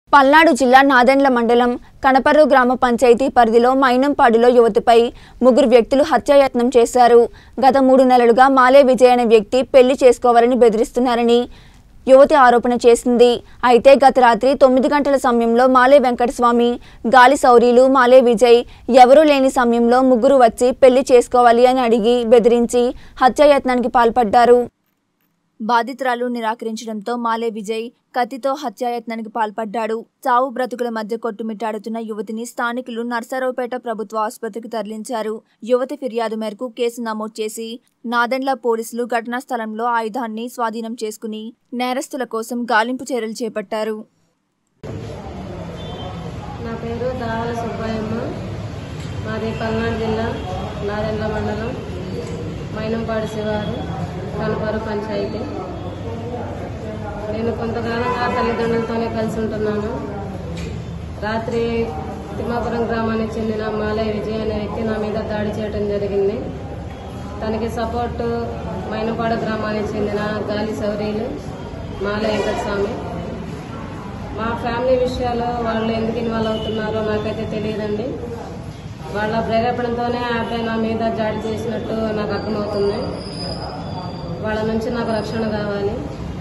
పల్నాడు జిల్లా నాదెండ్ల మండలం కనపర్రు గ్రామ పంచాయతీ పరిధిలో మైనంపాడులో యువతిపై ముగ్గురు వ్యక్తులు హత్యాయత్నం చేశారు గత మూడు నెలలుగా మాలే విజయ్ అనే వ్యక్తి పెళ్లి చేసుకోవాలని బెదిరిస్తున్నారని యువతి ఆరోపణ చేసింది అయితే గత రాత్రి తొమ్మిది గంటల సమయంలో మాలే వెంకటస్వామి గాలి సౌరీలు మాలే విజయ్ ఎవరూ లేని సమయంలో ముగ్గురు వచ్చి పెళ్లి చేసుకోవాలి అని అడిగి బెదిరించి హత్యాయత్నానికి పాల్పడ్డారు బాధితురాలు నిరాకరించడంతో మాలే విజయ్ కత్తితో హత్యాయత్నానికి పాల్పడ్డాడు చావు బ్రతుకుల మధ్య కొట్టుమిట్టాడుతున్న యువతిని స్థానికులు నర్సారావుపేట ప్రభుత్వ ఆసుపత్రికి తరలించారు యువతి ఫిర్యాదు మేరకు కేసు నమోదు చేసి నాదెండ్ల పోలీసులు ఘటనా స్థలంలో ఆయుధాన్ని స్వాధీనం చేసుకుని నేరస్తుల కోసం గాలింపు చర్యలు చేపట్టారు నా పేరు దావాల సుబ్బయ్యమ్మ మాది పల్నాడు జిల్లా నాదెండ్ల మండలం మైనంపాడు శివారు కనపరు పంచాయతీ నేను కొంతకాలంగా తల్లిదండ్రులతోనే కలిసి ఉంటున్నాను రాత్రి తిమ్మాపురం గ్రామానికి చెందిన మాలయ విజయ్ అనే వ్యక్తి నా మీద దాడి చేయడం జరిగింది తనకి సపోర్టు మైనపాడు గ్రామానికి చెందిన గాలి సౌరీలు మాలయ వెంకటస్వామి మా ఫ్యామిలీ విషయాల్లో వాళ్ళు ఎందుకు ఇన్వాల్వ్ అవుతున్నారో నాకైతే తెలియదండి వాళ్ళ ప్రేరేపణతోనే ఆ అబ్బాయి నా మీద జాడి చేసినట్టు నాకు అర్థమవుతుంది వాళ్ళ నుంచి నాకు రక్షణ కావాలి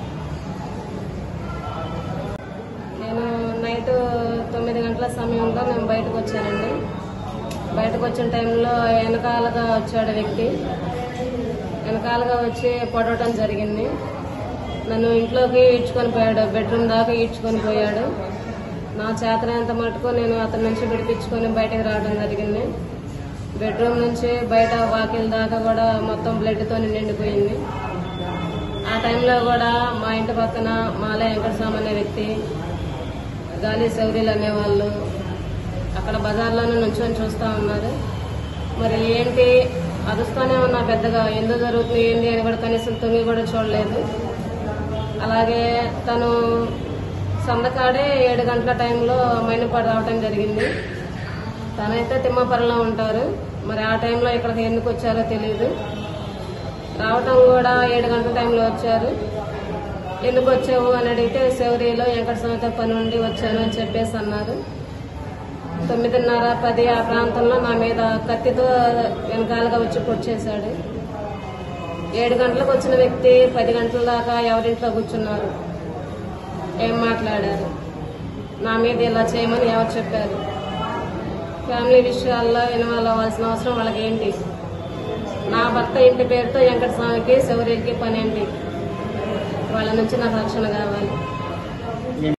నేను నైట్ తొమ్మిది గంటల సమయంలో నేను బయటకు వచ్చానండి బయటకు వచ్చిన టైంలో వెనకాలగా వచ్చాడు వ్యక్తి వెనకాలగా వచ్చి పొడవటం జరిగింది నన్ను ఇంట్లోకి ఈడ్చుకొని పోయాడు బెడ్రూమ్ దాకా ఈడ్చుకొని పోయాడు నా చేతనంత మటుకు నేను అతని నుంచి విడిపించుకొని బయటకు రావడం జరిగింది బెడ్రూమ్ నుంచి బయట వాకిల్ దాకా కూడా మొత్తం బ్లడ్తో నిండిపోయింది ఆ టైంలో కూడా మా ఇంటి పక్కన మాల వెంకటస్వామి అనే వ్యక్తి గాలి సౌరీలు అనేవాళ్ళు అక్కడ బజార్లోనే నుంచొని చూస్తూ ఉన్నారు మరి ఏంటి అరుస్తూనే ఉన్నా పెద్దగా ఎందుకు జరుగుతుంది ఏంటి అని కూడా కనీసం తొంగి కూడా చూడలేదు అలాగే తను సందకాడే ఏడు గంటల టైంలో మైనపాడు రావటం జరిగింది తనైతే తిమ్మపరలో ఉంటారు మరి ఆ టైంలో ఇక్కడికి ఎందుకు వచ్చారో తెలియదు రావటం కూడా ఏడు గంటల టైంలో వచ్చారు ఎందుకు వచ్చావు అని అడిగితే శౌరిలో వెంకటస్వామితో పని ఉండి వచ్చాను అని చెప్పేసి అన్నారు తొమ్మిదిన్నర పది ఆ ప్రాంతంలో నా మీద కత్తితో వెనకాలగా వచ్చి పొడిచేశాడు ఏడు గంటలకు వచ్చిన వ్యక్తి పది గంటల దాకా ఎవరింట్లో కూర్చున్నారు ఏం మాట్లాడారు నా మీద ఇలా చేయమని ఎవరు చెప్పారు ఫ్యామిలీ విషయాల్లో ఇన్వాల్వ్ అవ్వాల్సిన అవసరం వాళ్ళకి ఏంటి నా భర్త ఇంటి పేరుతో వెంకటస్వామికి శౌర్యకి పని ఏంటి వాళ్ళ నుంచి నాకు రక్షణ కావాలి